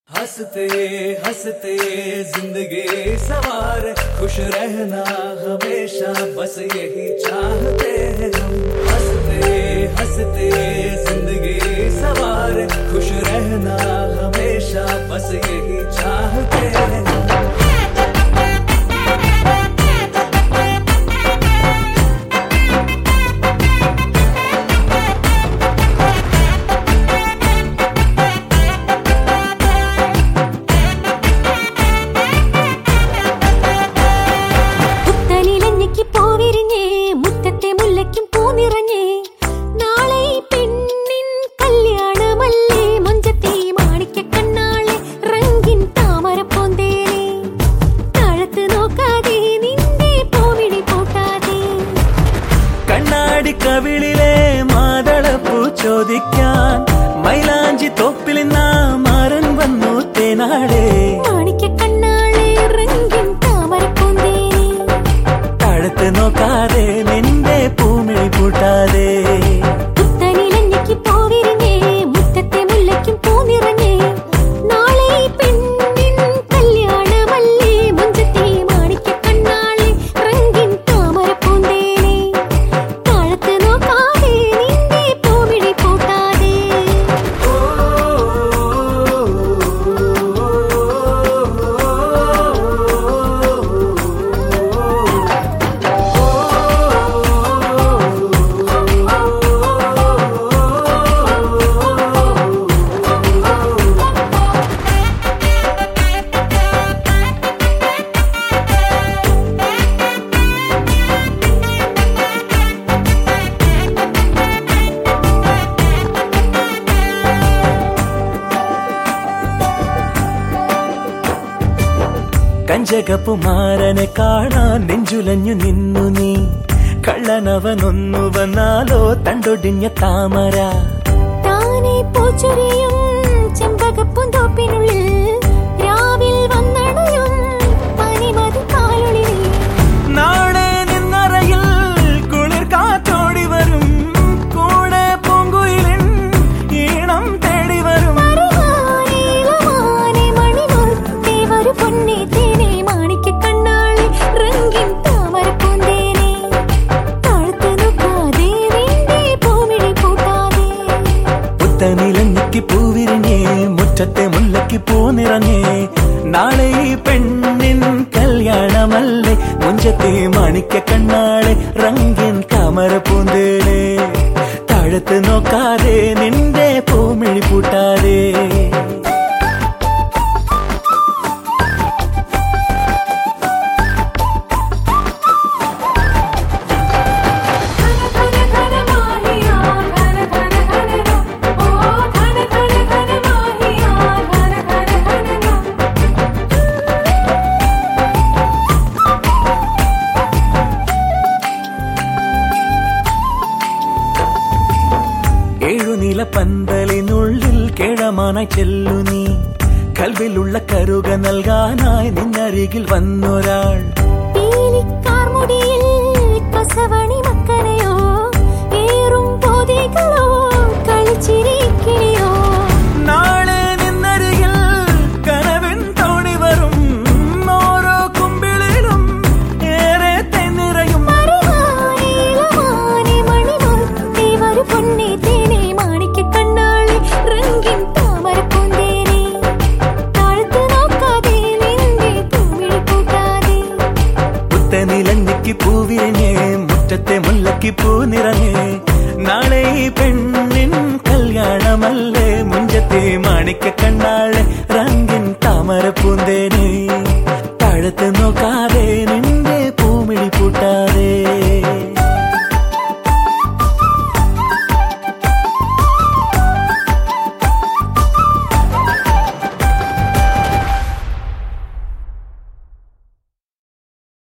हंसते हंसते जिंदगी सवार खुश रहना हमेशा बस यही चाहते हैं हम हंसते हंसते जिंदगी सवार खुश रहना हमेशा बस यही चाहते हैं हम പുത്തനിലഞ്ഞയ്ക്ക് പൂവിരിഞ്ഞേ മുറ്റത്തെ മുല്ലയ്ക്കും പൂനിറഞ്ഞേ നാളെ ഈ പെണ്ണിൻ കല്യാണമല്ലേ മുഞ്ചത്തെ മാണിക്ക കണ്ണാളെ റങ്കിൻ താമര പോന്തേനെ താഴത്ത് നോക്കാതെ നിന്റെ പൂവിഴി പൂട്ടാതെ കണ്ണാടി കവിളിലെ മാതളപ്പൂ ചോദിക്കാൻ മൈലാഞ്ചി തോപ്പിൽ നിന്നാ മാറൻ വന്നു തേനാടേ മാണിക്ക കണ്ണാളെ റങ്കിൻ താമര പോന്തേനെ താഴത്ത് നോക്കാതെ നിന്റെ പൂമിഴി പൂട്ടാതെ പുത്തനിലഞ്ഞയ്ക്ക് പൂവിരിഞ്ഞേ മുറ്റത്തെ മുല്ലയ്ക്കും പൂനിറഞ്ഞേ നാളെ ഈ പെണ്ണിൻ കല്യാണമല്ലേ മുഞ്ചത്തെ മാണിക്ക കണ്ണാളെ റങ്കിൻ താമര പൂന്തേനെ താഴത്ത് നോക്കാതെ നിന്റെ പൂവിഴി പൂട്ടാതെ കഞ്ചകപ്പുമാരനെ കാണാൻ നെഞ്ചുലഞ്ഞു നിന്നു നീ കള്ളനവനൊന്നു വന്നാലോ തണ്ടൊടിഞ്ഞ താമര താനെ പൂച്ചൊരിയും ചെമ്പകപ്പൂന്തോപ്പിനുള്ളിൽ രാവിൽ വന്നണയും പനിമതി കാലൊളിയിൽ നാളെ നിന്നറയിൽ കുളിർ കാറ്റോടി വരും കൂടെ പൂങ്കുയിലിൻ ഈണം തേടി വരും മറിവാനെ ഇളമാനെ മണിമുത്തേ ഒരു പൊന്നേ തേനെ മാണിക്ക കണ്ണാളെ റങ്കിൻ താമര പൂന്തേനെ താഴ്ത്തു നോക്കാതെ നിന്റെ പൂമിഴി പൂട്ടാതെ പുത്തനിലഞ്ഞിക്ക് പൂവിരിഞ്ഞേ മുറ്റത്തെ മുല്ലയ്ക്ക് പൂ നിറഞ്ഞേ നാളെ ഈ പെണ്ണിൻ കല്യാണമല്ലേ മുഞ്ചത്തെ മാണിക്ക കണ്ണാളെ റങ്കിൻ താമര പൂന്തേളെ താഴത്ത് നോക്കാതെ നിന്റെ പൂമിഴി പൂട്ടാതെ ഘന ഘന ഘന മാഹിയാ ഘന ഘന ഘന ഓ ഘന ഘന ഘന മാഹിയാ ഘന ഘന ഘന ഏഴുനില പന്തലിനുള്ളിൽ കേഴമാനായി ചെല്ലു നീ കൽവിലുള്ള കരുക നൽകാനായി നിന്നരികിൽ വന്നൊരാൾ പീലിക്കാർ മുടിയിൽ കസവണി മക്കനയോ ഏറും പോതികളോ കളിച്ചിരിക്കിളിയോ നാളെ നിന്നരികിൽ കനവിൻ തോണി വരും ഓരോ കുമ്പിളിലും ഏറെ തെന്നിറയും മറിവാനെ ഇളമാനെ മണിമുത്തേ ഒരു പൊന്നേ തേനെ മാണിക്ക കണ്ണാളെ റങ്കിൻ താമര പൂന്തേനെ താഴ്ത്തു നോക്കാതെ നിന്റെ പൂമിഴി പൂട്ടാതെ പുത്തനിലഞ്ഞിക്ക് പൂവിരിഞ്ഞേ മുറ്റത്തെ മുല്ലയ്ക്ക് പൂ നിറഞ്ഞേ നാളെ ഈ പെണ്ണിൻ കല്യാണമല്ലേ മുഞ്ചത്തെ മാണിക്ക കണ്ണാളെ റങ്കിൻ താമര പൂന്തേനെ താഴത്ത് നോക്കാതെ നിന്റെ പൂമിഴി പൂട്ടാതെ